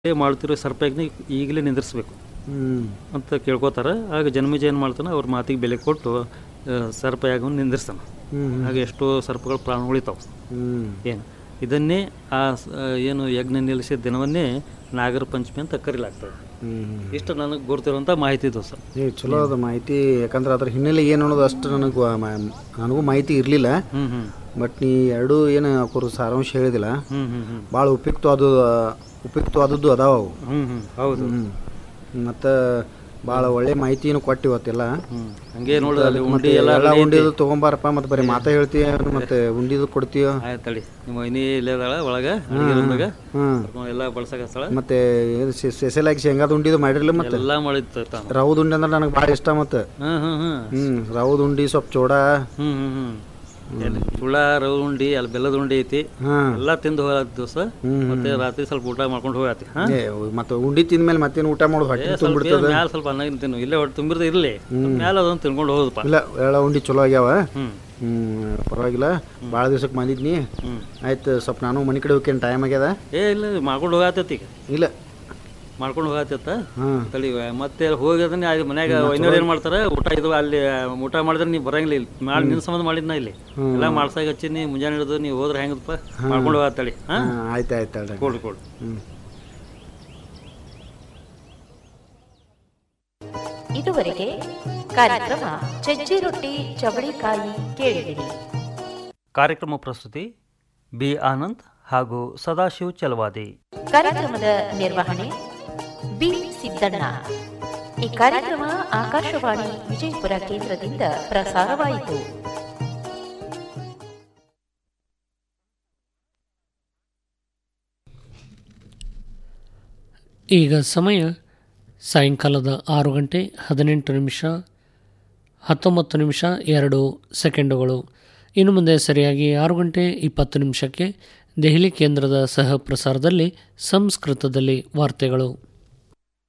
ಮಾಡ್ತಿರೋ ಸರ್ಪಯಾಜ್ಞೆ ಈಗಲೇ ನಿಂದಿರಿಸ್ಬೇಕು ಹ್ಮ್ ಅಂತ ಕೇಳ್ಕೊತಾರೆ ಆಗ ಜನ್ಮೇಜ ಏನು ಮಾಡ್ತಾನೆ ಅವ್ರ ಮಾತಿಗೆ ಬೆಲೆ ಕೊಟ್ಟು ಆ, ಸರ್ಪಯಾಗವನ್ನು ನಿಂದಿರ್ಸ್ತಾನೆ ಹ್ಮ್ ಹಾಗೆ ಎಷ್ಟೋ ಸರ್ಪಗಳ ಪ್ರಾಣ ಉಳಿತಾವೆ ಹ್ಮ್ ಏನು ಇದನ್ನೇ ಆ ಸ- ಏನು ಯಜ್ಞ ನಿಲ್ಲಿಸಿದ ದಿನವನ್ನೇ ನಾಗರ ಪಂಚಮಿ ಅಂತ ಕರೀಲಾಗ್ತದೆ ಹ್ಮ್ ಇಷ್ಟು ನನಗೆ ಗೊತ್ತಿರುವಂಥ ಮಾಹಿತಿ ಇದು ಸರ್ ಏ ಚಲೋ ಅದ ಮಾಹಿತಿ ಯಾಕಂದ್ರೆ ಅದ್ರ ಹಿನ್ನೆಲೆ ಏನು ಅನ್ನೋದು ಅಷ್ಟು ನನಗೆ ನನಗೂ ಮಾಹಿತಿ ಇರಲಿಲ್ಲ ಹ್ಞೂ ಹ್ಞೂ ಬಟ್ ನೀ ಎರಡು ಏನು ಅವ್ರ ಸಾರಾಂಶ ಹೇಳಿದಿಲ್ಲ ಹ್ಞೂ ಹ್ಞೂ ಹ್ಞೂ ಭಾಳ ಉಪಯುಕ್ತವಾದ ಉಪಯುಕ್ತವಾದದ್ದು ಅದಾವ ಅವು ಹ್ಞೂ ಹ್ಞೂ ಹೌದು ಹ್ಞೂ ಮತ್ತು ಭಾಳ ಒಳ್ಳೆ ಮಾಹಿತಿನೂ ಕೊಟ್ಟು ಇವತ್ತೆಲ್ಲ ಹ್ಞೂ ಹಂಗೆ ನೋಡು ಅಲ್ಲಿ ಉಂಡಿ ಮತ್ತೆ ಎಲ್ಲ ಎಲ್ಲ ready ಐತಿ. ಉಂಡಿದು ತೊಗೊಂಬಾರಪ್ಪ ಮತ್ತೆ ಬರೀ ಮಾತಾ ಹೇಳ್ತೀಯ ಮತ್ತೆ ಉಂಡಿದು ಕೊಡ್ತೀಯ ಆಯ್ತು ತಡಿ ನಿಮ್ಮ ವೈನಿ ಇಲ್ಲೇ ಅದಾಳ ಒಳಗೆ ಅಡುಗೆ ರೂಮ್ದಾಗ ಹ್ಞೂ ಎಲ್ಲ ಬಳಸಕತ್ತಾಳ ಮತ್ತೆ ಸ್ಪೆಷಲಾಗಿ ಶೇಂಗಾದ ಉಂಡಿದು ಮಾಡಿರಲಿಲ್ಲ ಮತ್ತೆ ಎಲ್ಲ ಮಾಡಿರ್ತಾನ ರವದ ಉಂಡಿ ಅಂದ್ರೆ ನನಗೆ ಭಾಳ ಇಷ್ಟ ಮತ್ತೆ ಹ್ಞೂ ಹ್ಞೂ ಹ್ಞೂ ಹ್ಞೂ ರವದ ಉಂಡಿ ಸ್ವಲ್ಪ ಚೋಡ ಹ್ಞೂ ಹ್ಞೂ ಹ್ಞೂ ಎಲ್ಲಿ ಚುಳ ರವೆ ಉಂಡಿ ಅಲ್ಲಿ ಬೆಲ್ಲದ ಉಂಡಿ ಐತಿ ಹಾಂ ಎಲ್ಲ ತಿಂದು ಹೋಗತ್ತೆ ದಿವಸ ಮತ್ತೆ ರಾತ್ರಿ ಸ್ವಲ್ಪ ಊಟ ಮಾಡ್ಕೊಂಡು ಹೋಗತಿ ಹಾಂ ಏ ಮತ್ತೆ ಉಂಡಿ ತಿಂದ್ಮೇಲೆ ಮತ್ತೇನು ಊಟ ಮಾಡೋದು ಹೊಟ್ಟೆ ಸ್ವಲ್ಪ ತುಂಬಿಡ್ತದ ಮ್ಯಾಲ ಸ್ವಲ್ಪ ಅನ್ನ ತಿನ್ನು ಇಲ್ಲೇ ಹೊಟ್ಟೆ ತುಂಬಿರ್ದ ಇರಲಿ ಮ್ಯಾಲ ಅದನ್ನು ತಿನ್ಕೊಂಡು ಹೋದಪ್ಪ ಇಲ್ಲ ಎಳ್ಳ ಉಂಡಿ ಚಲೋ ಆಗ್ಯಾವ ಹ್ಞೂ ಹ್ಞೂ ಪರವಾಗಿಲ್ಲ ಭಾಳ ದಿವ್ಸಕ್ಕೆ ಬಂದಿದ್ನಿ ಹ್ಞೂ ಆಯ್ತು ಸ್ವಲ್ಪ ನಾನು ಮನೆ ಕಡೆ ಹೋಗ್ಯೇನು ಟೈಮ್ ಆಗ್ಯದ ಏ ಇಲ್ಲ ಮಾಡ್ಕೊಂಡು ಹೋಗತ್ತೈತಿ ಈಗ ಇಲ್ಲ ಮಾಡ್ಕೊಂಡು ಹೋಗತ್ತ ಹಾಂ ತಡಿ ಮತ್ತೆ ಹೋಗಿ ಅದನ್ನ ಅಲ್ಲಿ ಮನ್ಯಾಗ ವೈನವ್ರು ಏನು ಮಾಡ್ತಾರೆ ಊಟ ಇದು ಅಲ್ಲಿ ಊಟ ಮಾಡಿದ್ರೆ ನೀವು ಬರಂಗಿಲ್ಲ ಇಲ್ಲಿ ಮಾಡಿ ನಿನ್ನ ಸಂಬಂಧ ಮಾಡಿದ್ನ ಇಲ್ಲಿ ಎಲ್ಲ ಮಾಡ್ಸಾಗ ಹಚ್ಚಿನಿ ಮುಂಜಾನೆ ಹಿಡಿದು ನೀವು ಹೋದ್ರೆ ಹೆಂಗಪ್ಪ ಮಾಡ್ಕೊಂಡು ಹೋಗತ್ತಳಿ ಹಾಂ ಹಾಂ ಆಯ್ತು ಆಯ್ತು ಅಲ್ರಿ ಕೊಡ್ರಿ ಕೊಡ್ರಿ ಹ್ಞೂ ಇದುವರೆಗೆ ಕಾರ್ಯಕ್ರಮ ಚಜ್ಜಿ ರೊಟ್ಟಿ ಚವಳಿಕಾಯಿ ಕೇಳಿದಿರಿ ಕಾರ್ಯಕ್ರಮ ಪ್ರಸ್ತುತಿ ಬಿ ಆನಂದ್ ಹಾಗೂ ಸದಾಶಿವ್ ಚಲವಾದಿ ಕಾರ್ಯಕ್ರಮದ ನಿರ್ವಹಣೆ ಬಿ ಸಿದ್ದಣ್ಣ ಈ ಕಾರ್ಯಕ್ರಮ ಆಕಾಶವಾಣಿ ವಿಜಯಪುರ ಕೇಂದ್ರದಿಂದ ಪ್ರಸಾರವಾಯಿತು ಈಗ ಸಮಯ ಸಾಯಂಕಾಲದ ಆರು ಗಂಟೆ ಹದಿನೆಂಟು ನಿಮಿಷ ಹತ್ತೊಂಬತ್ತು ನಿಮಿಷ ಎರಡು ಸೆಕೆಂಡುಗಳು ಇನ್ನು ಮುಂದೆ ಸರಿಯಾಗಿ ಆರು ಗಂಟೆ ಇಪ್ಪತ್ತು ನಿಮಿಷಕ್ಕೆ ದೆಹಲಿ ಕೇಂದ್ರದ ಸಹ ಪ್ರಸಾರದಲ್ಲಿ ಸಂಸ್ಕೃತದಲ್ಲಿ ವಾರ್ತೆಗಳು